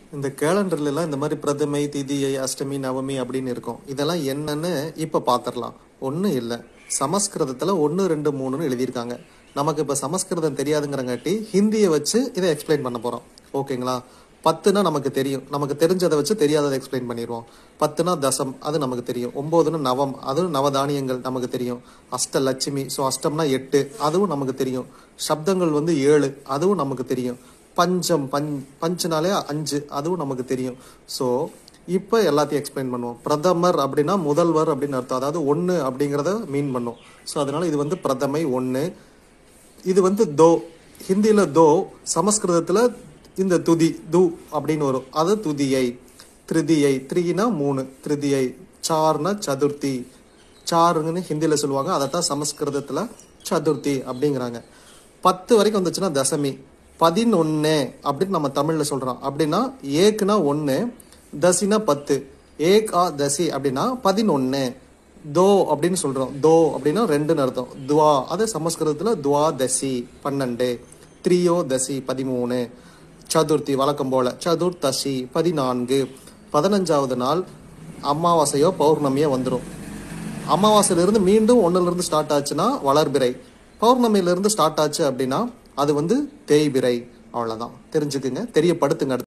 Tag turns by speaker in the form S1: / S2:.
S1: இந்த கேலண்டர்ல எல்லாம் இந்த மாதிரி பிரதமை திதியை அஷ்டமி நவமி அப்படின்னு இருக்கும் இதெல்லாம் என்னன்னு இப்ப பாத்திரலாம் ஒண்ணும் இல்ல சமஸ்கிருதத்துல ஒன்னு ரெண்டு மூணுன்னு எழுதியிருக்காங்க நமக்கு இப்ப சமஸ்கிருதம் தெரியாதுங்கிறங்காட்டி ஹிந்தியை வச்சு இதை எக்ஸ்பிளைன் பண்ண போறோம் ஓகேங்களா பத்துனா நமக்கு தெரியும் நமக்கு தெரிஞ்சதை வச்சு தெரியாததை எக்ஸ்பிளைன் பண்ணிடுவோம் பத்துனா தசம் அது நமக்கு தெரியும் ஒன்பதுனா நவம் அதுவும் நவதானியங்கள் நமக்கு தெரியும் அஷ்ட லட்சுமி ஸோ அஷ்டம்னா எட்டு அதுவும் நமக்கு தெரியும் சப்தங்கள் வந்து ஏழு அதுவும் நமக்கு தெரியும் பஞ்சம் பஞ் பஞ்சுனாலே அஞ்சு அதுவும் நமக்கு தெரியும் ஸோ இப்போ எல்லாத்தையும் எக்ஸ்பிளைன் பண்ணுவோம் பிரதமர் அப்படின்னா முதல்வர் அப்படின்னு அர்த்தம் அதாவது ஒன்று அப்படிங்கிறத மீன் பண்ணும் ஸோ அதனால இது வந்து பிரதமை ஒன்று இது வந்து தோ ஹிந்தியில் தோ சமஸ்கிருதத்தில் இந்த துதி து அப்படின்னு வரும் அது துதியை திருதியை த்ரீனா மூணு திருதியை சார்னா சதுர்த்தி சாருங்கன்னு ஹிந்தியில் சொல்லுவாங்க அதைத்தான் சமஸ்கிருதத்தில் சதுர்த்தி அப்படிங்கிறாங்க பத்து வரைக்கும் வந்துச்சுன்னா தசமி பதினொன்னு அப்படின்னு நம்ம தமிழ்ல சொல்றோம் அப்படின்னா ஏக்குனா ஒன்னு தசினா பத்து ஏக் ஆ தசி அப்படின்னா பதினொன்னு தோ அப்படின்னு சொல்றோம் தோ அப்படின்னா ரெண்டுன்னு அர்த்தம் துவா அது சமஸ்கிருதத்துல துவா தசி பன்னெண்டு த்ரியோ தசி பதிமூணு சதுர்த்தி வழக்கம் போல சதுர்தசி பதினான்கு பதினஞ்சாவது நாள் அமாவாசையோ பௌர்ணமியோ வந்துடும் அமாவாசையிலிருந்து மீண்டும் ஒண்ணுல இருந்து ஸ்டார்ட் ஆச்சுன்னா வளர்பிறை பௌர்ணமியில இருந்து ஸ்டார்ட் ஆச்சு அப்படின்னா அது வந்து தேய்பிறை அவ்வளவுதான் தெரிஞ்சுக்குங்க தெரியப்படுத்துங்க அடுத்து.